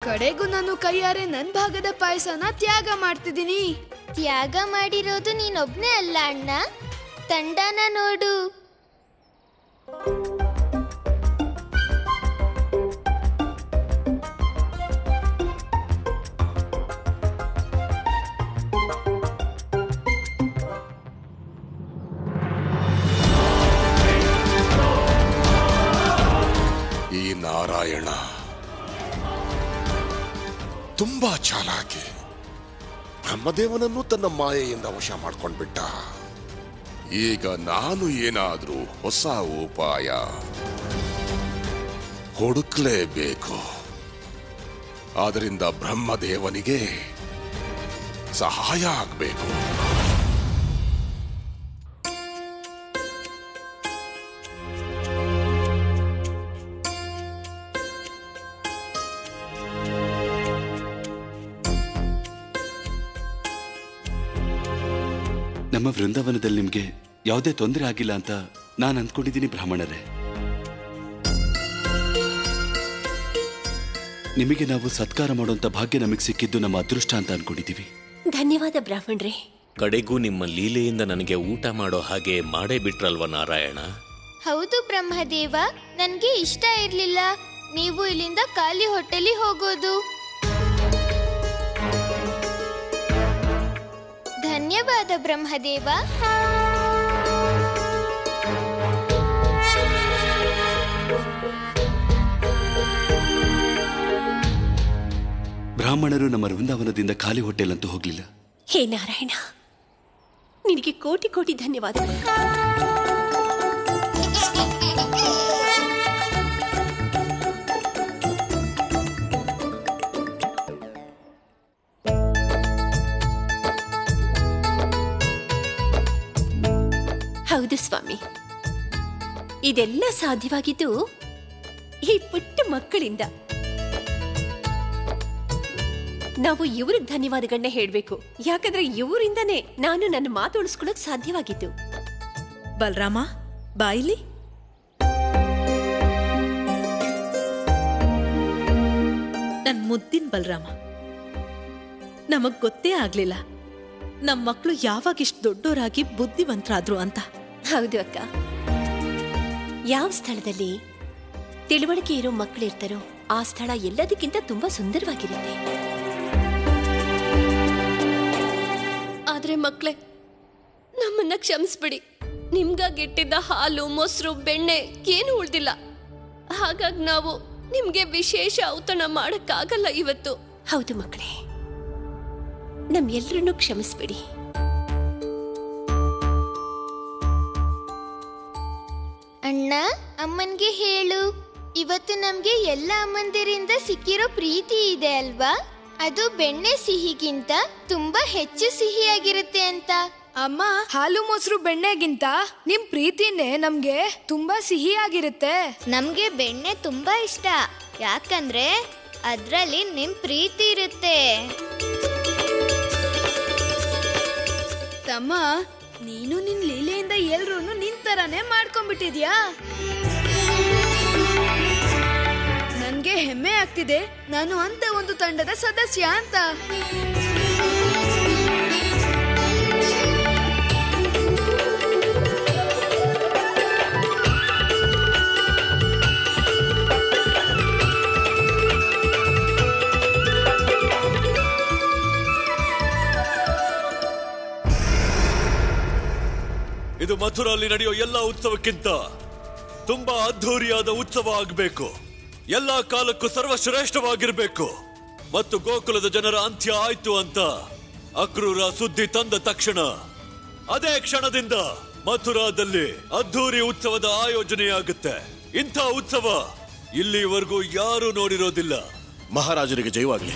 ಕಡೆಗೂ ನಾನು ಕೈಯಾರೆ ನನ್ ಭಾಗದ ಪಾಯಸನ ತ್ಯಾಗ ಮಾಡ್ತಿದ್ದೀನಿ ತ್ಯಾಗ ಮಾಡಿರೋದು ನೀನೊಬ್ನೇ ಅಲ್ಲ ಅಣ್ಣ ತಂಡನ ನೋಡು ಈ ನಾರಾಯಣ ತುಂಬಾ ಚಾಲಾಕಿ ಬ್ರಹ್ಮದೇವನನ್ನು ತನ್ನ ಮಾಯೆಯಿಂದ ವಶ ಮಾಡ್ಕೊಂಡ್ಬಿಟ್ಟ ಈಗ ನಾನು ಏನಾದ್ರೂ ಹೊಸ ಉಪಾಯ ಹುಡುಕ್ಲೇಬೇಕು ಆದ್ರಿಂದ ಬ್ರಹ್ಮದೇವನಿಗೆ ಸಹಾಯ ಆಗ್ಬೇಕು ನಮ್ಮ ವೃಂದಾವನದಲ್ಲಿ ನಿಮ್ಗೆ ಯಾವುದೇ ತೊಂದರೆ ಆಗಿಲ್ಲ ಅಂತ ನಾನು ಅಂದ್ಕೊಂಡಿದ್ದೀನಿ ಬ್ರಾಹ್ಮಣರೇ ನಿಮಗೆ ನಾವು ಸತ್ಕಾರ ಮಾಡುವಂತ ಭಾಗ್ಯ ನಮಗೆ ಸಿಕ್ಕಿದ್ದು ನಮ್ಮ ಅದೃಷ್ಟ ಅಂತ ಅನ್ಕೊಂಡಿದ್ದೀವಿ ಧನ್ಯವಾದ ಬ್ರಾಹ್ಮಣ್ರೆ ಕಡೆಗೂ ನಿಮ್ಮ ಲೀಲೆಯಿಂದ ನನಗೆ ಊಟ ಮಾಡೋ ಹಾಗೆ ಮಾಡೇ ಬಿಟ್ರಲ್ವ ನಾರಾಯಣ ಹೌದು ಬ್ರಹ್ಮದೇವ ನನ್ಗೆ ಇಷ್ಟ ಇರ್ಲಿಲ್ಲ ನೀವು ಇಲ್ಲಿಂದ ಖಾಲಿ ಹೊಟ್ಟೆಲಿ ಹೋಗೋದು ಧನ್ಯವಾದ ಬ್ರಹ್ಮದೇವ ಬ್ರಾಹ್ಮಣರು ನಮ್ಮ ವೃಂದಾವನದಿಂದ ಖಾಲಿ ಹೊಟ್ಟೆಲಂತೂ ಹೋಗ್ಲಿಲ್ಲ ಹೇ ನಾರಾಯಣ ನಿನಗೆ ಕೋಟಿ ಕೋಟಿ ಧನ್ಯವಾದಗಳು ಹೌದು ಸ್ವಾಮಿ ಇದೆಲ್ಲ ಸಾಧ್ಯವಾಗಿದ್ದು ಈ ಪುಟ್ಟ ಮಕ್ಕಳಿಂದ ನಾವು ಇವ್ರಿಗೆ ಧನ್ಯವಾದಗಳನ್ನ ಹೇಳ್ಬೇಕು ಯಾಕಂದ್ರೆ ಇವರಿಂದನೇ ನಾನು ನನ್ನ ಮಾತು ಉಳಿಸ್ಕೊಳ್ಳೋಕ್ ಸಾಧ್ಯವಾಗಿದ್ದು ಬಲರಾಮ ಬಾಯಿಲಿ ನನ್ ಮುದ್ದಿನ ಬಲರಾಮ ನಮಗ್ ಗೊತ್ತೇ ಆಗ್ಲಿಲ್ಲ ನಮ್ ಮಕ್ಳು ಯಾವಾಗ ಇಷ್ಟು ದೊಡ್ಡೋರಾಗಿ ಬುದ್ಧಿವಂತರಾದ್ರು ಅಂತ ಹೌದು ಅಕ್ಕ ಯಾವ ಸ್ಥಳದಲ್ಲಿ ತಿಳುವಳಿಕೆ ಇರೋ ಮಕ್ಕಳಿರ್ತಾರೋ ಆ ಸ್ಥಳ ಎಲ್ಲದಕ್ಕಿಂತ ತುಂಬಾ ಸುಂದರವಾಗಿರುತ್ತೆ ಆದ್ರೆ ಮಕ್ಳೇ ನಮ್ಮನ್ನ ಕ್ಷಮಿಸ್ಬಿಡಿ ನಿಮ್ಗಾಗಿಟ್ಟಿದ್ದ ಹಾಲು ಮೊಸರು ಬೆಣ್ಣೆ ಏನು ಉಳ್ದಿಲ್ಲ ಹಾಗಾಗಿ ನಾವು ನಿಮ್ಗೆ ವಿಶೇಷ ಔತಣ ಮಾಡಕ್ಕಾಗಲ್ಲ ಇವತ್ತು ಹೌದು ಮಕ್ಕಳೇ ನಮ್ಮೆಲ್ಲರನ್ನೂ ಕ್ಷಮಿಸ್ಬಿಡಿ ಅಣ್ಣ ಅಮ್ಮನ್ಗೆ ಹೇಳು ಇವತ್ತು ನಮ್ಗೆ ಎಲ್ಲ ಅಮ್ಮಂದಿರಿಂದ ಸಿಕ್ಕಿರೋ ಪ್ರೀತಿ ಇದೆ ಅಲ್ವಾ ಅದು ಬೆಣ್ಣೆ ಸಿಹಿಗಿಂತ ತುಂಬಾ ಹೆಚ್ಚು ಸಿಹಿಯಾಗಿರುತ್ತೆ ಅಂತ ಅಮ್ಮ ಹಾಲು ಮೊಸರು ಬೆಣ್ಣೆಗಿಂತ ನಿಮ್ ಪ್ರೀತಿನೇ ನಮ್ಗೆ ತುಂಬಾ ಸಿಹಿಯಾಗಿರುತ್ತೆ ನಮ್ಗೆ ಬೆಣ್ಣೆ ತುಂಬಾ ಇಷ್ಟ ಯಾಕಂದ್ರೆ ಅದ್ರಲ್ಲಿ ನಿಮ್ ಪ್ರೀತಿ ಇರುತ್ತೆ ತಮ್ಮ ನೀನು ನಿನ್ ಲೀಲೆಯಿಂದ ಎಲ್ರೂ ನಿನ್ ತರಾನೇ ಮಾಡ್ಕೊಂಡ್ಬಿಟ್ಟಿದ್ಯಾ ನನ್ಗೆ ಹೆಮ್ಮೆ ಆಗ್ತಿದೆ ನಾನು ಅಂತ ಒಂದು ತಂಡದ ಸದಸ್ಯ ಅಂತ ಇದು ಮಥುರಲ್ಲಿ ನಡೆಯೋ ಎಲ್ಲ ಉತ್ಸವಕ್ಕಿಂತ ತುಂಬಾ ಅದ್ಧೂರಿಯಾದ ಉತ್ಸವ ಆಗಬೇಕು ಎಲ್ಲಾ ಕಾಲಕ್ಕೂ ಸರ್ವಶ್ರೇಷ್ಠವಾಗಿರ್ಬೇಕು ಮತ್ತು ಗೋಕುಲದ ಜನರ ಅಂತ್ಯ ಆಯ್ತು ಅಂತ ಅಕ್ರೂರ ಸುದ್ದಿ ತಂದ ತಕ್ಷಣ ಅದೇ ಕ್ಷಣದಿಂದ ಮಥುರಾದಲ್ಲಿ ಅದ್ಧೂರಿ ಉತ್ಸವದ ಆಯೋಜನೆಯಾಗುತ್ತೆ ಇಂಥ ಉತ್ಸವ ಇಲ್ಲಿವರೆಗೂ ಯಾರೂ ನೋಡಿರೋದಿಲ್ಲ ಮಹಾರಾಜರಿಗೆ ಜಯವಾಗ್ಲಿ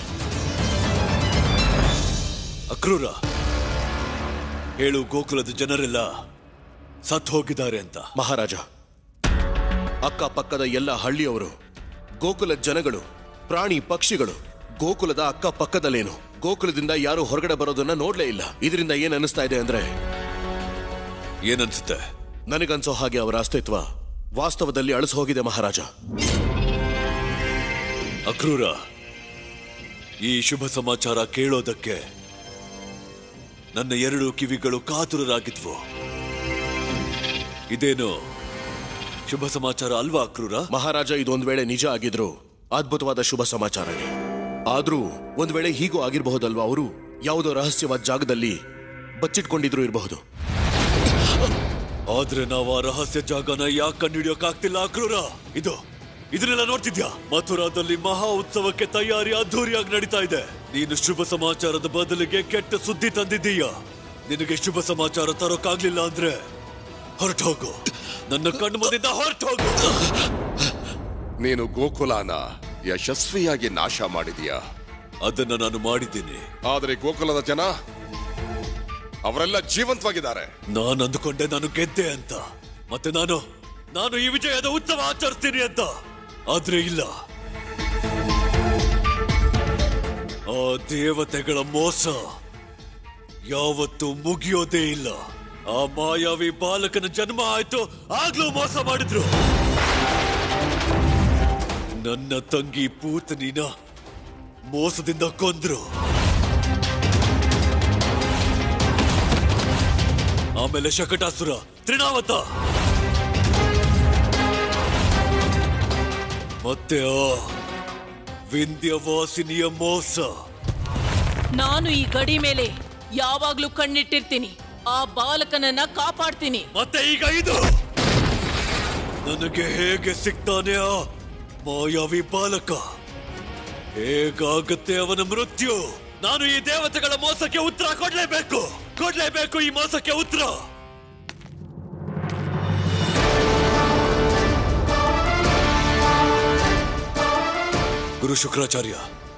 ಅಕ್ರೂರ ಹೇಳು ಗೋಕುಲದ ಜನರೆಲ್ಲ ಸತ್ ಹೋಗಿದ್ದಾರೆ ಅಂತ ಮಹಾರಾಜ ಅಕ್ಕಪಕ್ಕದ ಎಲ್ಲ ಹಳ್ಳಿಯವರು ಗೋಕುಲ ಜನಗಳು ಪ್ರಾಣಿ ಪಕ್ಷಿಗಳು ಗೋಕುಲದ ಅಕ್ಕಪಕ್ಕದಲ್ಲೇನು ಗೋಕುಲದಿಂದ ಯಾರು ಹೊರಗಡೆ ಬರೋದನ್ನ ನೋಡ್ಲೇ ಇಲ್ಲ ಇದರಿಂದ ಏನ್ ಅನಿಸ್ತಾ ಇದೆ ಅಂದ್ರೆ ಏನನ್ಸುತ್ತೆ ನನಗನ್ಸೋ ಹಾಗೆ ಅವರ ಅಸ್ತಿತ್ವ ವಾಸ್ತವದಲ್ಲಿ ಅಳಿಸು ಹೋಗಿದೆ ಮಹಾರಾಜ ಅಕ್ರೂರ ಈ ಶುಭ ಸಮಾಚಾರ ಕೇಳೋದಕ್ಕೆ ನನ್ನ ಎರಡು ಕಿವಿಗಳು ಕಾತುರರಾಗಿದ್ವು ಇದೇನು ಶುಭ ಸಮಾಚಾರ ಅಲ್ವಾ ಅಕ್ರೂರ ಮಹಾರಾಜ ಇದೊಂದ್ ವೇಳೆ ನಿಜ ಆಗಿದ್ರು ಅದ್ಭುತವಾದ ಶುಭ ಸಮಾಚಾರನೇ ಆದ್ರೂ ಒಂದ್ ವೇಳೆ ಹೀಗೂ ಆಗಿರಬಹುದಲ್ವಾ ಅವರು ಯಾವುದೋ ರಹಸ್ಯವಾದ ಜಾಗದಲ್ಲಿ ಬಚ್ಚಿಟ್ಕೊಂಡಿದ್ರು ಇರಬಹುದು ಆದ್ರೆ ನಾವು ಆ ರಹಸ್ಯ ಜಾಗನ ಯಾಕೆ ಕಂಡುಹಿಡಿಯೋಕಾಗ್ತಿಲ್ಲ ಅಕ್ರೂರ ಇದು ಇದನ್ನೆಲ್ಲ ನೋಡ್ತಿದ್ಯಾ ಮಥುರಾದಲ್ಲಿ ಮಹಾ ಉತ್ಸವಕ್ಕೆ ತಯಾರಿ ಅದ್ಧೂರಿಯಾಗಿ ನಡೀತಾ ಇದೆ ನೀನು ಶುಭ ಸಮಾಚಾರದ ಬದಲಿಗೆ ಕೆಟ್ಟ ಸುದ್ದಿ ತಂದಿದ್ದೀಯ ನಿನಗೆ ಶುಭ ಸಮಾಚಾರ ತರೋಕಾಗ್ಲಿಲ್ಲ ಅಂದ್ರೆ ಹೊರಟೋಗು ನನ್ನ ಕಣ್ಣು ಮುಂದಿಂದ ಹೊರಟೋಗು ನೀನು ಗೋಕುಲಾನ ಯಶಸ್ವಿಯಾಗಿ ನಾಶ ಮಾಡಿದೀಯ ಅದನ್ನ ನಾನು ಮಾಡಿದ್ದೀನಿ ಆದರೆ ಗೋಕುಲದ ಜನ ಅವರೆಲ್ಲ ಜೀವಂತವಾಗಿದ್ದಾರೆ ನಾನು ಅಂದುಕೊಂಡೆ ನಾನು ಗೆದ್ದೆ ಅಂತ ಮತ್ತೆ ನಾನು ನಾನು ಈ ವಿಜಯದ ಉತ್ಸವ ಆಚರಿಸ್ತೀನಿ ಅಂತ ಆದ್ರೆ ಇಲ್ಲ ಆ ದೇವತೆಗಳ ಮೋಸ ಯಾವತ್ತೂ ಮುಗಿಯೋದೇ ಇಲ್ಲ ಆ ಮಾಯಾವಿ ಬಾಲಕನ ಜನ್ಮ ಆಯ್ತು ಆಗ್ಲೂ ಮೋಸ ಮಾಡಿದ್ರು ನನ್ನ ತಂಗಿ ಪೂತನಿನ ಮೋಸದಿಂದ ಕೊಂದ್ರು ಆಮೇಲೆ ಶಕಟಾಸುರ ತ್ರಿನಾವತ ಮತ್ತೆ ಆ ವಿಂಧ್ಯವಾಸಿನಿಯ ಮೋಸ ನಾನು ಈ ಗಡಿ ಮೇಲೆ ಯಾವಾಗ್ಲೂ ಕಣ್ಣಿಟ್ಟಿರ್ತೀನಿ ಆ ಬಾಲಕನನ್ನ ಕಾಪಾಡ್ತೀನಿ ಮತ್ತೆ ಈಗ ಇದು ನನಗೆ ಹೇಗೆ ಸಿಗ್ತಾನೆ ಆ ಮಾಯಾವಿ ಬಾಲಕ ಹೇಗಾಗುತ್ತೆ ಅವನ ಮೃತ್ಯು ನಾನು ಈ ದೇವತೆಗಳ ಮೋಸಕ್ಕೆ ಉತ್ತರ ಕೊಡ್ಲೇಬೇಕು ಕೊಡ್ಲೇಬೇಕು ಈ ಮೋಸಕ್ಕೆ ಉತ್ತರ ಗುರು ಶುಕ್ರಾಚಾರ್ಯ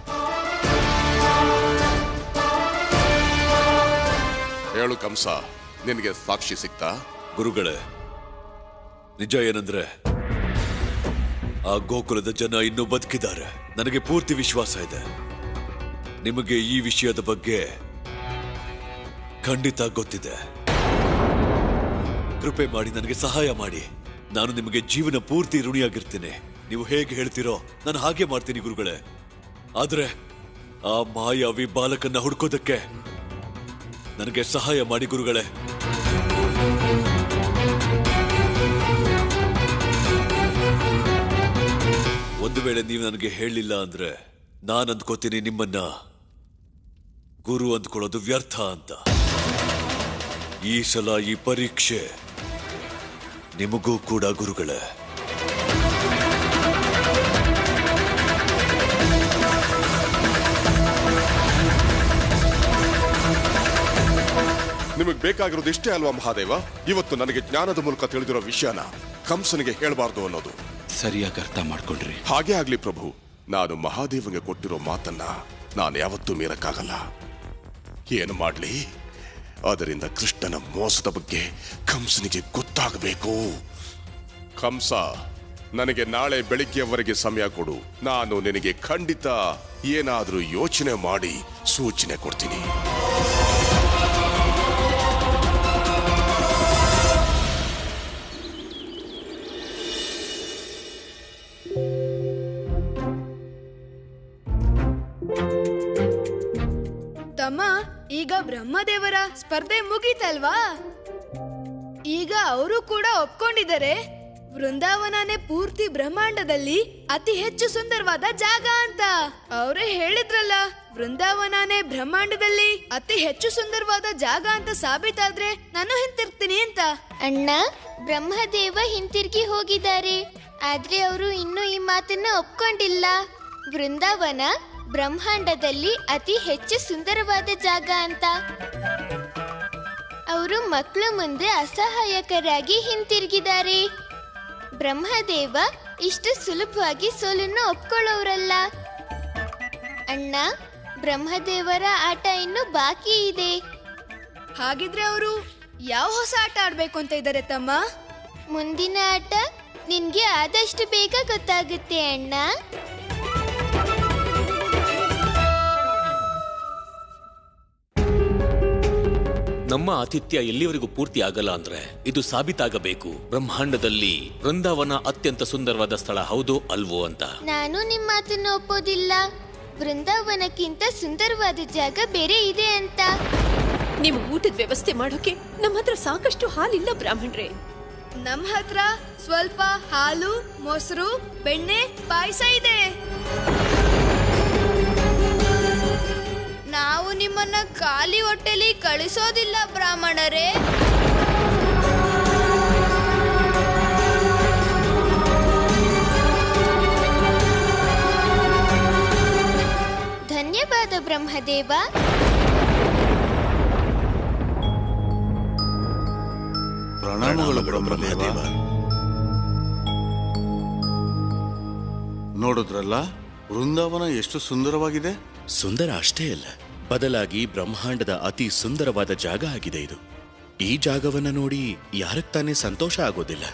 ಹೇಳು ಕಂಸ ನಿನಗೆ ಸಾಕ್ಷಿ ಸಿಕ್ತಾ ಗುರುಗಳೇ ನಿಜ ಏನಂದ್ರೆ ಆ ಗೋಕುಲದ ಜನ ಇನ್ನೂ ಬದುಕಿದ್ದಾರೆ ನನಗೆ ಪೂರ್ತಿ ವಿಶ್ವಾಸ ಇದೆ ನಿಮಗೆ ಈ ವಿಷಯದ ಬಗ್ಗೆ ಖಂಡಿತ ಗೊತ್ತಿದೆ ಕೃಪೆ ಮಾಡಿ ನನಗೆ ಸಹಾಯ ಮಾಡಿ ನಾನು ನಿಮಗೆ ಜೀವನ ಪೂರ್ತಿ ಋಣಿಯಾಗಿರ್ತೀನಿ ನೀವು ಹೇಗೆ ಹೇಳ್ತೀರೋ ನಾನು ಹಾಗೆ ಮಾಡ್ತೀನಿ ಗುರುಗಳೇ ಆದ್ರೆ ಆ ಮಾಯಾವಿ ಬಾಲಕನ್ನ ಹುಡ್ಕೋದಕ್ಕೆ ನನಗೆ ಸಹಾಯ ಮಾಡಿ ಗುರುಗಳೇ ಒಂದು ವೇಳೆ ನೀವು ನನಗೆ ಹೇಳಲಿಲ್ಲ ಅಂದ್ರೆ ನಾನು ಅಂದ್ಕೋತೀನಿ ನಿಮ್ಮನ್ನ ಗುರು ಅಂದ್ಕೊಳ್ಳೋದು ವ್ಯರ್ಥ ಅಂತ ಈ ಸಲ ಈ ಪರೀಕ್ಷೆ ನಿಮಗೂ ಕೂಡ ಗುರುಗಳೇ ನಿಮಗೆ ಬೇಕಾಗಿರೋದು ಇಷ್ಟೇ ಅಲ್ವಾ ಮಹಾದೇವ ಇವತ್ತು ನನಗೆ ಜ್ಞಾನದ ಮೂಲಕ ತಿಳಿದಿರೋ ವಿಷಯನ ಕಂಸನಿಗೆ ಹೇಳಬಾರ್ದು ಅನ್ನೋದು ಸರಿಯಾಗಿ ಅರ್ಥ ಮಾಡ್ಕೊಂಡ್ರಿ ಹಾಗೆ ಆಗ್ಲಿ ಪ್ರಭು ನಾನು ಮಹಾದೇವನಿಗೆ ಕೊಟ್ಟಿರೋ ಮಾತನ್ನ ನಾನು ಯಾವತ್ತೂ ಮೀರಕ್ಕಾಗಲ್ಲ ಏನು ಮಾಡ್ಲಿ ಅದರಿಂದ ಕೃಷ್ಣನ ಮೋಸದ ಬಗ್ಗೆ ಕಂಸನಿಗೆ ಗೊತ್ತಾಗಬೇಕು ಕಂಸ ನನಗೆ ನಾಳೆ ಬೆಳಿಗ್ಗೆಯವರೆಗೆ ಸಮಯ ಕೊಡು ನಾನು ನಿನಗೆ ಖಂಡಿತ ಏನಾದರೂ ಯೋಚನೆ ಮಾಡಿ ಸೂಚನೆ ಕೊಡ್ತೀನಿ ತಮ್ಮ ಈಗ ಬ್ರಹ್ಮದೇವರ ಸ್ಪರ್ಧೆ ಮುಗೀತಲ್ವಾ ಈಗ ಅವರು ಕೂಡ ಒಪ್ಕೊಂಡಿದ್ದಾರೆ ವೃಂದಾವನನೇ ಪೂರ್ತಿ ಬ್ರಹ್ಮಾಂಡದಲ್ಲಿ ಅತಿ ಹೆಚ್ಚು ಸುಂದರವಾದ ಜಾಗ ಅಂತ ಅವರೇ ಹೇಳಿದ್ರಲ್ಲ ವೃಂದಾವನನೇ ಬ್ರಹ್ಮಾಂಡದಲ್ಲಿ ಅತಿ ಹೆಚ್ಚು ಸುಂದರವಾದ ಜಾಗ ಅಂತ ಸಾಬೀತಾದ್ರೆ ನಾನು ಹಿಂತಿರ್ತೀನಿ ಅಂತ ಅಣ್ಣ ಬ್ರಹ್ಮದೇವ ಹಿಂತಿರುಗಿ ಹೋಗಿದ್ದಾರೆ ಆದ್ರೆ ಅವರು ಇನ್ನೂ ಈ ಮಾತನ್ನ ಒಪ್ಕೊಂಡಿಲ್ಲ ವೃಂದಾವನ ಬ್ರಹ್ಮಾಂಡದಲ್ಲಿ ಅತಿ ಹೆಚ್ಚು ಸುಂದರವಾದ ಜಾಗ ಅಂತ ಅವರು ಮಕ್ಕಳ ಮುಂದೆ ಅಸಹಾಯಕರಾಗಿ ಹಿಂತಿರುಗಿದ್ದಾರೆ ಬ್ರಹ್ಮದೇವ ಇಷ್ಟು ಸುಲಭವಾಗಿ ಸೋಲನ್ನು ಒಪ್ಕೊಳ್ಳೋರಲ್ಲ ಅಣ್ಣ ಬ್ರಹ್ಮದೇವರ ಆಟ ಇನ್ನು ಬಾಕಿ ಇದೆ ಹಾಗಿದ್ರೆ ಅವರು ಯಾವ ಹೊಸ ಆಟ ಆಡ್ಬೇಕು ಅಂತ ಇದ್ದಾರೆ ತಮ್ಮ ಮುಂದಿನ ಆಟ ನಿನ್ಗೆ ಆದಷ್ಟು ಬೇಗ ಗೊತ್ತಾಗುತ್ತೆ ಅಣ್ಣ ನಮ್ಮ ಆತಿಥ್ಯ ಎಲ್ಲಿವರೆಗೂ ಪೂರ್ತಿ ಆಗಲ್ಲ ಅಂದ್ರೆ ಇದು ಸಾಬೀತಾಗಬೇಕು ಬ್ರಹ್ಮಾಂಡದಲ್ಲಿ ವೃಂದಾವನ ಅತ್ಯಂತ ಸುಂದರವಾದ ಸ್ಥಳ ಹೌದು ಅಲ್ವೋ ಅಂತ ನಾನು ನಿಮ್ಮ ಮಾತನ್ನು ಒಪ್ಪೋದಿಲ್ಲ ವೃಂದಾವನಕ್ಕಿಂತ ಸುಂದರವಾದ ಜಾಗ ಬೇರೆ ಇದೆ ಅಂತ ನಿಮ್ ಊಟದ ವ್ಯವಸ್ಥೆ ಮಾಡೋಕೆ ನಮ್ಮ ಹತ್ರ ಸಾಕಷ್ಟು ಹಾಲಿಲ್ಲ ಬ್ರಾಹ್ಮಣ್ರೆ ನಮ್ ಹತ್ರ ಸ್ವಲ್ಪ ಹಾಲು ಮೊಸರು ಬೆಣ್ಣೆ ಪಾಯಸ ಇದೆ ನಾವು ನಿಮ್ಮನ್ನ ಖಾಲಿ ಹೊಟ್ಟೆಲಿ ಕಳಿಸೋದಿಲ್ಲ ಬ್ರಾಹ್ಮಣರೇ ಧನ್ಯವಾದ ಬ್ರಹ್ಮದೇವ ಪ್ರಣಾಮಗಳು ಬ್ರಹ್ಮದೇವ ನೋಡಿದ್ರಲ್ಲ ವೃಂದಾವನ ಎಷ್ಟು ಸುಂದರವಾಗಿದೆ ಸುಂದರ ಅಷ್ಟೇ ಅಲ್ಲ ಬದಲಾಗಿ ಬ್ರಹ್ಮಾಂಡದ ಅತಿ ಸುಂದರವಾದ ಜಾಗ ಆಗಿದೆ ಇದು ಈ ಜಾಗವನ್ನ ನೋಡಿ ಯಾರಕ್ ತಾನೇ ಸಂತೋಷ ಆಗೋದಿಲ್ಲ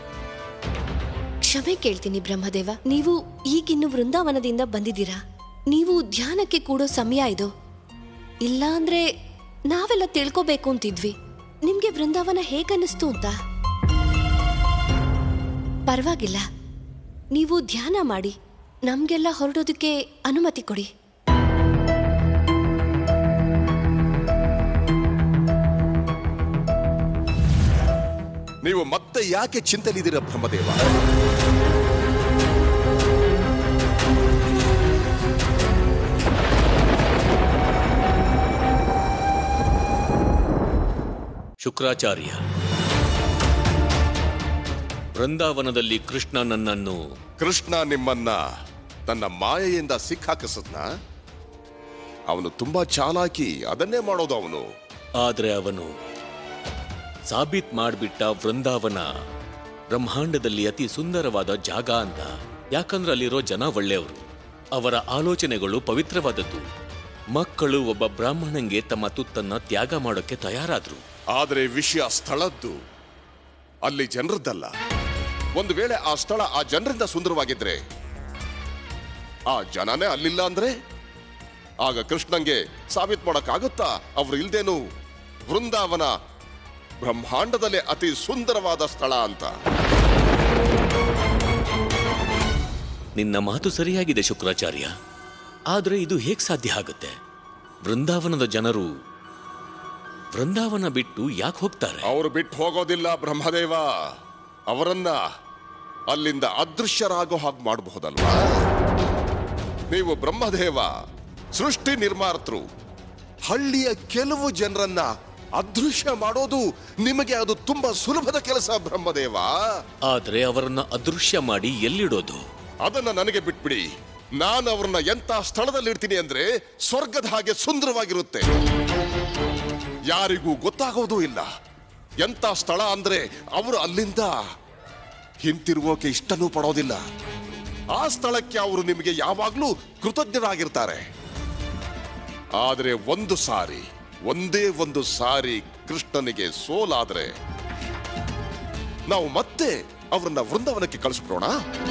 ಕ್ಷಮೆ ಕೇಳ್ತೀನಿ ಬ್ರಹ್ಮದೇವ ನೀವು ಈಗಿನ್ನು ವೃಂದಾವನದಿಂದ ಬಂದಿದ್ದೀರಾ ನೀವು ಧ್ಯಾನಕ್ಕೆ ಕೂಡೋ ಸಮಯ ಇದು ಇಲ್ಲ ಅಂದ್ರೆ ನಾವೆಲ್ಲ ತಿಳ್ಕೋಬೇಕು ಅಂತಿದ್ವಿ ನಿಮ್ಗೆ ವೃಂದಾವನ ಹೇಗನ್ನಿಸ್ತು ಅಂತ ಪರವಾಗಿಲ್ಲ ನೀವು ಧ್ಯಾನ ಮಾಡಿ ನಮ್ಗೆಲ್ಲ ಹೊರಡೋದಕ್ಕೆ ಅನುಮತಿ ಕೊಡಿ ನೀವು ಮತ್ತೆ ಯಾಕೆ ಚಿಂತಲಿದ್ದೀರ ಬ್ರಹ್ಮದೇವ ಶುಕ್ರಾಚಾರ್ಯ ವೃಂದಾವನದಲ್ಲಿ ಕೃಷ್ಣ ನನ್ನನ್ನು ಕೃಷ್ಣ ನಿಮ್ಮನ್ನ ತನ್ನ ಮಾಯೆಯಿಂದ ಸಿಕ್ಕಾಕಿಸದ್ನ ಅವನು ತುಂಬಾ ಚಾಲಾಕಿ ಅದನ್ನೇ ಮಾಡೋದು ಅವನು ಆದ್ರೆ ಅವನು ಸಾಬೀತ್ ಮಾಡ್ಬಿಟ್ಟ ವೃಂದಾವನ ಬ್ರಹ್ಮಾಂಡದಲ್ಲಿ ಅತಿ ಸುಂದರವಾದ ಜಾಗ ಅಂತ ಯಾಕಂದ್ರೆ ಅಲ್ಲಿರೋ ಜನ ಒಳ್ಳೆಯವರು ಅವರ ಆಲೋಚನೆಗಳು ಪವಿತ್ರವಾದದ್ದು ಮಕ್ಕಳು ಒಬ್ಬ ಬ್ರಾಹ್ಮಣಂಗೆ ತಮ್ಮ ತುತ್ತನ್ನ ತ್ಯಾಗ ಮಾಡೋಕೆ ತಯಾರಾದ್ರು ಆದರೆ ವಿಷಯ ಸ್ಥಳದ್ದು ಅಲ್ಲಿ ಜನರದ್ದಲ್ಲ ಒಂದು ವೇಳೆ ಆ ಸ್ಥಳ ಆ ಜನರಿಂದ ಸುಂದರವಾಗಿದ್ರೆ ಆ ಜನನೇ ಅಲ್ಲಿಲ್ಲ ಅಂದ್ರೆ ಆಗ ಕೃಷ್ಣಂಗೆ ಸಾಬೀತ್ ಮಾಡಕ್ಕಾಗುತ್ತಾ ಅವ್ರು ಇಲ್ದೇನು ವೃಂದಾವನ ಬ್ರಹ್ಮಾಂಡದಲ್ಲೇ ಅತಿ ಸುಂದರವಾದ ಸ್ಥಳ ಅಂತ ನಿನ್ನ ಮಾತು ಸರಿಯಾಗಿದೆ ಶುಕ್ರಾಚಾರ್ಯ ಆದ್ರೆ ಇದು ಹೇಗ್ ಸಾಧ್ಯ ಆಗುತ್ತೆ ವೃಂದಾವನದ ಜನರು ವೃಂದಾವನ ಬಿಟ್ಟು ಯಾಕೆ ಹೋಗ್ತಾರೆ ಅವರು ಬಿಟ್ಟು ಹೋಗೋದಿಲ್ಲ ಬ್ರಹ್ಮದೇವ ಅವರನ್ನ ಅಲ್ಲಿಂದ ಅದೃಶ್ಯರಾಗೋ ಹಾಗೆ ಮಾಡಬಹುದಲ್ವಾ ನೀವು ಬ್ರಹ್ಮದೇವ ಸೃಷ್ಟಿ ನಿರ್ಮಾತೃ ಹಳ್ಳಿಯ ಕೆಲವು ಜನರನ್ನ ಅದೃಶ್ಯ ಮಾಡೋದು ನಿಮಗೆ ಅದು ತುಂಬಾ ಸುಲಭದ ಕೆಲಸ ಬ್ರಹ್ಮದೇವ ಆದ್ರೆ ಅವರನ್ನ ಅದೃಶ್ಯ ಮಾಡಿ ಎಲ್ಲಿಡೋದು ಅದನ್ನ ನನಗೆ ಬಿಟ್ಬಿಡಿ ನಾನು ಅವ್ರನ್ನ ಎಂತ ಸ್ಥಳದಲ್ಲಿ ಇಡ್ತೀನಿ ಅಂದ್ರೆ ಸ್ವರ್ಗದ ಹಾಗೆ ಸುಂದರವಾಗಿರುತ್ತೆ ಯಾರಿಗೂ ಗೊತ್ತಾಗೋದೂ ಇಲ್ಲ ಎಂತ ಸ್ಥಳ ಅಂದ್ರೆ ಅವರು ಅಲ್ಲಿಂದ ಹಿಂತಿರುಗೋಕೆ ಇಷ್ಟನೂ ಪಡೋದಿಲ್ಲ ಆ ಸ್ಥಳಕ್ಕೆ ಅವರು ನಿಮಗೆ ಯಾವಾಗ್ಲೂ ಕೃತಜ್ಞರಾಗಿರ್ತಾರೆ ಆದರೆ ಒಂದು ಸಾರಿ ಒಂದೇ ಒಂದು ಸಾರಿ ಕೃಷ್ಣನಿಗೆ ಸೋಲಾದ್ರೆ ನಾವು ಮತ್ತೆ ಅವರನ್ನ ವೃಂದಾವನಕ್ಕೆ ಕಳಿಸ್ಬಿಡೋಣ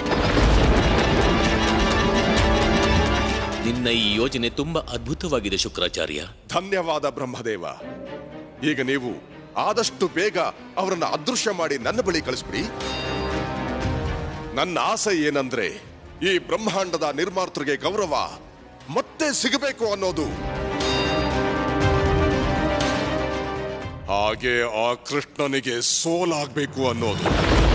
ನಿನ್ನ ಈ ಯೋಜನೆ ತುಂಬಾ ಅದ್ಭುತವಾಗಿದೆ ಶುಕ್ರಾಚಾರ್ಯ ಧನ್ಯವಾದ ಬ್ರಹ್ಮದೇವ ಈಗ ನೀವು ಆದಷ್ಟು ಬೇಗ ಅವರನ್ನ ಅದೃಶ್ಯ ಮಾಡಿ ನನ್ನ ಬಳಿ ಕಳಿಸ್ಬಿಡಿ ನನ್ನ ಆಸೆ ಏನಂದ್ರೆ ಈ ಬ್ರಹ್ಮಾಂಡದ ನಿರ್ಮಾತೃಗೆ ಗೌರವ ಮತ್ತೆ ಸಿಗಬೇಕು ಅನ್ನೋದು ಹಾಗೆ ಆ ಕೃಷ್ಣನಿಗೆ ಸೋಲಾಗ್ಬೇಕು ಅನ್ನೋದು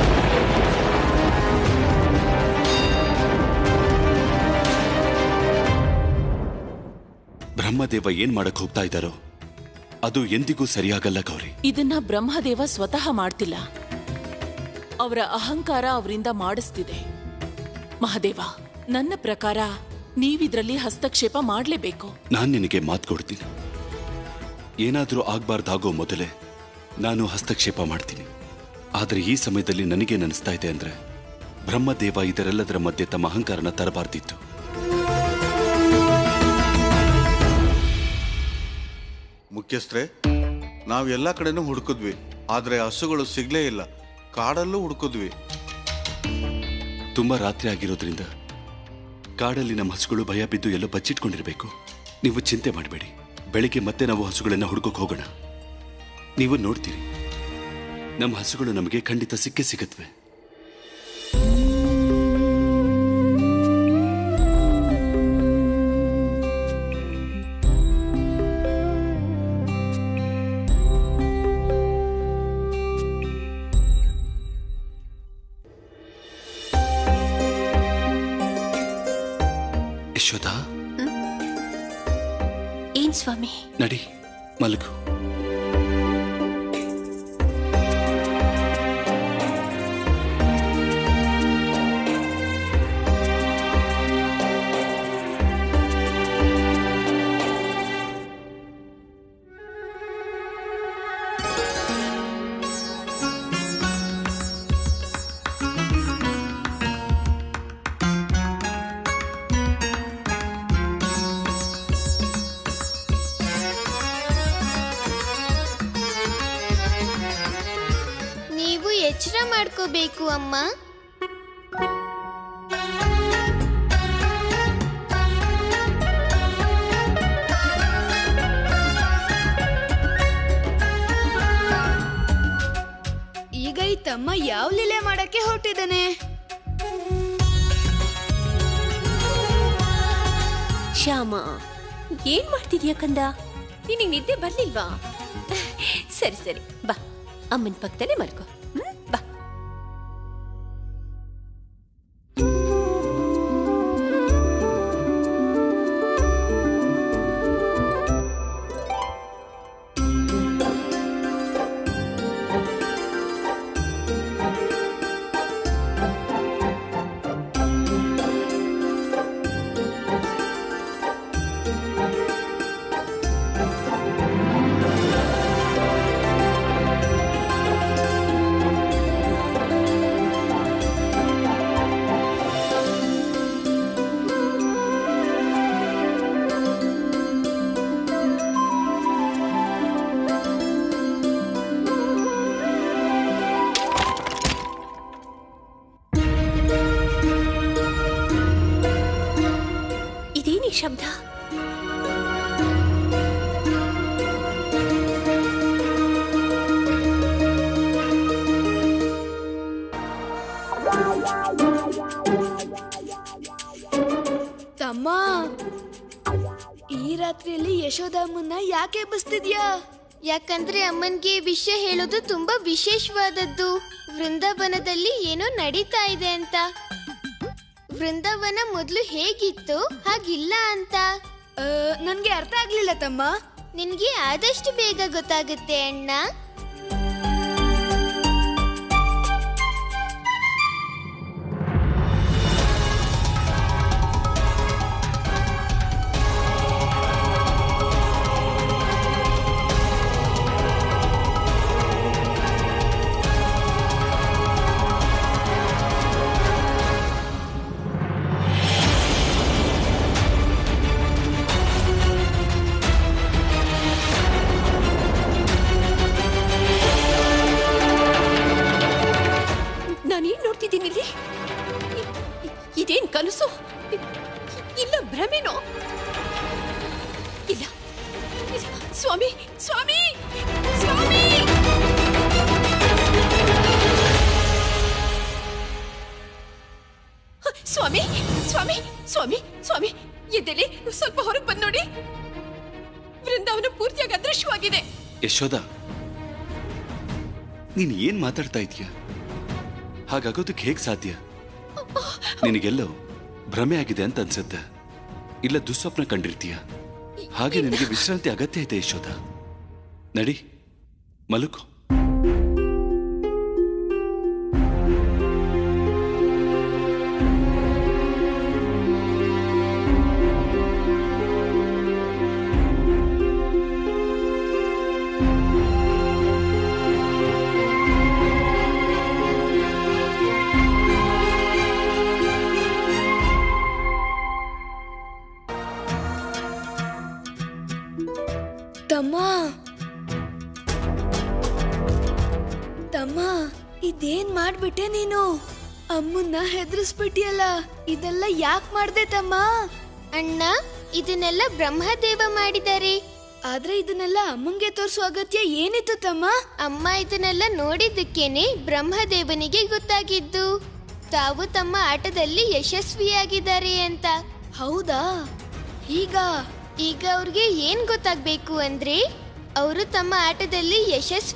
ಬ್ರಹ್ಮದೇವ ಏನ್ ಮಾಡಕ್ ಹೋಗ್ತಾ ಇದ್ದಾರೋ ಅದು ಎಂದಿಗೂ ಸರಿಯಾಗಲ್ಲ ಗೌರಿ ಇದನ್ನ ಬ್ರಹ್ಮದೇವ ಸ್ವತಃ ಮಾಡ್ತಿಲ್ಲ ಅವರ ಅಹಂಕಾರ ಅವರಿಂದ ಮಾಡಿಸ್ತಿದೆ ಮಹಾದೇವ ನನ್ನ ಪ್ರಕಾರ ನೀವಿದ್ರಲ್ಲಿ ಹಸ್ತಕ್ಷೇಪ ಮಾಡ್ಲೇಬೇಕು ನಾನ್ ನಿನಗೆ ಮಾತು ಕೊಡ್ತೀನಿ ಏನಾದ್ರೂ ಆಗ್ಬಾರ್ದಾಗೋ ಮೊದಲೇ ನಾನು ಹಸ್ತಕ್ಷೇಪ ಮಾಡ್ತೀನಿ ಆದ್ರೆ ಈ ಸಮಯದಲ್ಲಿ ನನಗೆ ಅನಿಸ್ತಾ ಇದೆ ಅಂದ್ರೆ ಬ್ರಹ್ಮದೇವ ಇದರೆಲ್ಲದರ ಮಧ್ಯೆ ತಮ್ಮ ಅಹಂಕಾರನ ತರಬಾರ್ದಿತ್ತು ಮುಖ್ಯಸ್ಥರೇ ನಾವು ಎಲ್ಲ ಕಡೆನೂ ಹುಡುಕಿದ್ವಿ ಆದ್ರೆ ಹಸುಗಳು ಸಿಗ್ಲೇ ಇಲ್ಲ ಕಾಡಲ್ಲೂ ಹುಡುಕಿದ್ವಿ ತುಂಬಾ ರಾತ್ರಿ ಆಗಿರೋದ್ರಿಂದ ಕಾಡಲ್ಲಿ ನಮ್ಮ ಹಸುಗಳು ಭಯ ಬಿದ್ದು ಎಲ್ಲೋ ಬಚ್ಚಿಟ್ಕೊಂಡಿರ್ಬೇಕು ನೀವು ಚಿಂತೆ ಮಾಡಬೇಡಿ ಬೆಳಿಗ್ಗೆ ಮತ್ತೆ ನಾವು ಹಸುಗಳನ್ನ ಹುಡುಕಕ್ ಹೋಗೋಣ ನೀವು ನೋಡ್ತೀರಿ ನಮ್ಮ ಹಸುಗಳು ನಮಗೆ ಖಂಡಿತ ಸಿಕ್ಕೇ ಸಿಗತ್ವೆ ಯಶೋಧ ಏನ್ ಸ್ವಾಮಿ ನಡಿ ಮಲಗು ನೀವು ಎಚ್ಚರ ಮಾಡ್ಕೋಬೇಕು ಅಮ್ಮ ಈಗ ಈ ತಮ್ಮ ಯಾವ ಲೀಲೆ ಮಾಡಕ್ಕೆ ಹೊರಟಿದ್ದಾನೆ ಶ್ಯಾಮ ಏನ್ ಮಾಡ್ತಿದ್ಯಾ ಕಂದ ನಿನಗೆ ನಿದ್ದೆ ಬರ್ಲಿಲ್ವಾ ಸರಿ ಸರಿ ಬಾ ಅಮ್ಮನ ಪಕ್ಕದಲ್ಲೇ ಮಲ್ಕೋ ಹ್ಮ್ ಬಾ ಇದೇನಿ ಶಬ್ದ ತಮ್ಮ ಈ ರಾತ್ರಿಯಲ್ಲಿ ಯಶೋದಮ್ಮನ್ನ ಯಾಕೆ ಎಬ್ಬಿಸ್ತಿದ್ಯಾ ಯಾಕಂದ್ರೆ ಅಮ್ಮನ್ಗೆ ವಿಷಯ ಹೇಳೋದು ತುಂಬಾ ವಿಶೇಷವಾದದ್ದು ವೃಂದಾವನದಲ್ಲಿ ಏನೋ ನಡೀತಾ ಇದೆ ಅಂತ ವೃಂದಾವನ ಮೊದಲು ಹೇಗಿತ್ತು ಹಾಗಿಲ್ಲ ಅಂತ ಆ, ನನ್ಗೆ ಅರ್ಥ ಆಗ್ಲಿಲ್ಲ ತಮ್ಮ ನಿನ್ಗೆ ಆದಷ್ಟು ಬೇಗ ಗೊತ್ತಾಗುತ್ತೆ ಅಣ್ಣ ನಾನೇನ್ ನೋಡ್ತಿದ್ದೀನಿ ಇಲ್ಲಿ ಇ- ಇ- ಇದೇನ್ ಕನಸು ಇ- ಇಲ್ಲ ಭ್ರಮೆನೋ ಇಲ್ಲ ಇಲ್ಲ. ಸ್ವಾಮಿ ಸ್ವಾಮಿ ಸ್ವಾಮಿ ಸ್ವಾಮಿ ಸ್ವಾಮಿ ಸ್ವಾಮಿ ಸ್ವಾಮಿ ಎದ್ದೇಳಿ ಸ್ವಲ್ಪ ಹೊರಗೆ ಬಂದ್ ನೋಡಿ ವೃಂದಾವನ ಪೂರ್ತಿಯಾಗಿ ಅದೃಶ್ಯವಾಗಿದೆ ಯಶೋಧ ನೀನ್ ಏನ್ ಮಾತಾಡ್ತಾ ಇದೀಯ ಹಾಗಾಗೋದಕ್ಕೆ ಹೇಗ್ ಸಾಧ್ಯ ನಿನಗೆಲ್ಲೋ ಭ್ರಮೆ ಆಗಿದೆ ಅಂತ ಅನ್ಸುತ್ತೆ ಇಲ್ಲ ದುಸ್ವಪ್ನ ಕಂಡಿರ್ತೀಯ ಹಾಗೆ ನಿನಗೆ ವಿಶ್ರಾಂತಿ ಅಗತ್ಯ ಇದೆ ಯಶೋಧ ನಡಿ ಮಲಗು ತಮ್ಮ ತಮ್ಮ ಇದೇನ್ ಮಾಡ್ಬಿಟ್ಟೆ ನೀನು ಅಮ್ಮನ್ನ ಹೆದರ್ಸ್ಬಿಟ್ಟಿಯಲ್ಲ ಇದೆಲ್ಲ ಯಾಕ್ ಮಾಡ್ದೆ ತಮ್ಮ ಅಣ್ಣ ಇದನ್ನೆಲ್ಲ ಬ್ರಹ್ಮದೇವ ಮಾಡಿದ್ದಾರೆ ಆದ್ರೆ ಇದನ್ನೆಲ್ಲ ಅಮ್ಮಂಗೆ ತೋರ್ಸೋ ಅಗತ್ಯ ಏನಿತ್ತು ತಮ್ಮ ಅಮ್ಮ ಇದನ್ನೆಲ್ಲ ನೋಡಿದ್ದಕ್ಕೇನೆ ಬ್ರಹ್ಮದೇವನಿಗೆ ಗೊತ್ತಾಗಿದ್ದು ತಾವು ತಮ್ಮ ಆಟದಲ್ಲಿ ಯಶಸ್ವಿಯಾಗಿದ್ದಾರೆ ಅಂತ ಹೌದಾ ಈಗ ಈಗ ಅವ್ರಿಗೆ ಏನ್ ಗೊತ್ತಾಗ್ಬೇಕು ಅಂದ್ರೆ ಅವರು ತಮ್ಮ ಆಟದಲ್ಲಿ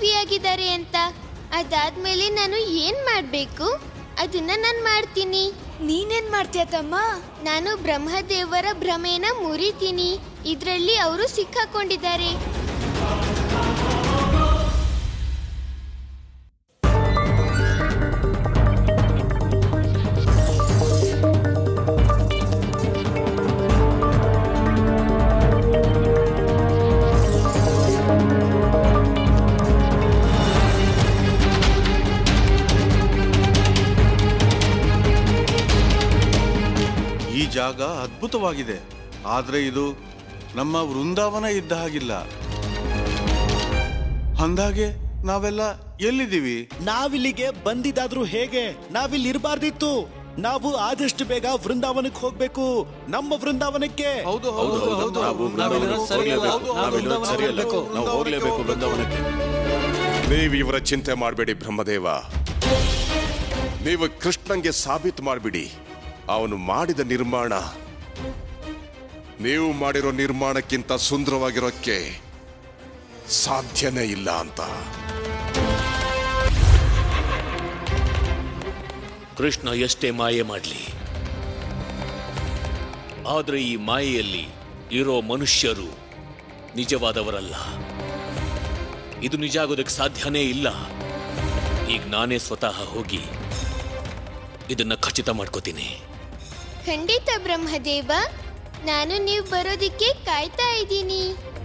ಯಶಸ್ವಿಯಾಗಿದ್ದಾರೆ ಅಂತ ಅದಾದ್ಮೇಲೆ ನಾನು ಏನ್ ಮಾಡ್ಬೇಕು ಅದನ್ನ ನಾನು ಮಾಡ್ತೀನಿ ನೀನೇನ್ ಮಾಡ್ತೀಯ ತಮ್ಮ ನಾನು ಬ್ರಹ್ಮದೇವರ ಭ್ರಮೆನ ಮುರಿತೀನಿ ಇದ್ರಲ್ಲಿ ಅವರು ಸಿಕ್ಕಾಕೊಂಡಿದ್ದಾರೆ ಈ ಜಾಗ ಅದ್ಭುತವಾಗಿದೆ ಆದ್ರೆ ಇದು ನಮ್ಮ ವೃಂದಾವನ ಇದ್ದ ಹಾಗಿಲ್ಲ ಅಂದಾಗೆ ನಾವೆಲ್ಲ ಎಲ್ಲಿದ್ದೀವಿ ನಾವಿಲ್ಲಿಗೆ ಬಂದಿದ್ದಾದ್ರೂ ಹೇಗೆ ನಾವಿಲ್ಲಿ ಇರಬಾರ್ದಿತ್ತು ನಾವು ಆದಷ್ಟು ಬೇಗ ವೃಂದಾವನಕ್ಕೆ ಹೋಗ್ಬೇಕು ನಮ್ಮ ವೃಂದಾವನಕ್ಕೆ ಹೌದು ನಾವು ವೃಂದಾವನಕ್ಕೆ ಹೋಗ್ಲೇಬೇಕು. ನಾವಿಲ್ಲಿರೋದು ಸರಿಯಲ್ಲ ನಾವು ಹೋಗ್ಲೇಬೇಕು ವೃಂದಾವನಕ್ಕೆ ನೀವು ಇವರ ಚಿಂತೆ ಮಾಡಬೇಡಿ ಬ್ರಹ್ಮದೇವ ನೀವು ಕೃಷ್ಣಂಗೆ ಸಾಬೀತು ಮಾಡಿಬಿಡಿ ಅವನು ಮಾಡಿದ ನಿರ್ಮಾಣ ನೀವು ಮಾಡಿರೋ ನಿರ್ಮಾಣಕ್ಕಿಂತ ಸುಂದರವಾಗಿರೋಕ್ಕೆ ಸಾಧ್ಯನೇ ಇಲ್ಲ ಅಂತ ಕೃಷ್ಣ ಎಷ್ಟೇ ಮಾಯೆ ಮಾಡಲಿ ಆದ್ರೆ ಈ ಮಾಯೆಯಲ್ಲಿ ಇರೋ ಮನುಷ್ಯರು ನಿಜವಾದವರಲ್ಲ ಇದು ನಿಜ ಆಗೋದಕ್ಕೆ ಸಾಧ್ಯನೇ ಇಲ್ಲ ಈಗ ನಾನೇ ಸ್ವತಃ ಹೋಗಿ ಇದನ್ನ ಖಚಿತ ಮಾಡ್ಕೋತೀನಿ ಖಂಡಿತ ಬ್ರಹ್ಮದೇವ ನಾನು ನೀವು ಬರೋದಿಕ್ಕೆ ಕಾಯ್ತಾ ಇದ್ದೀನಿ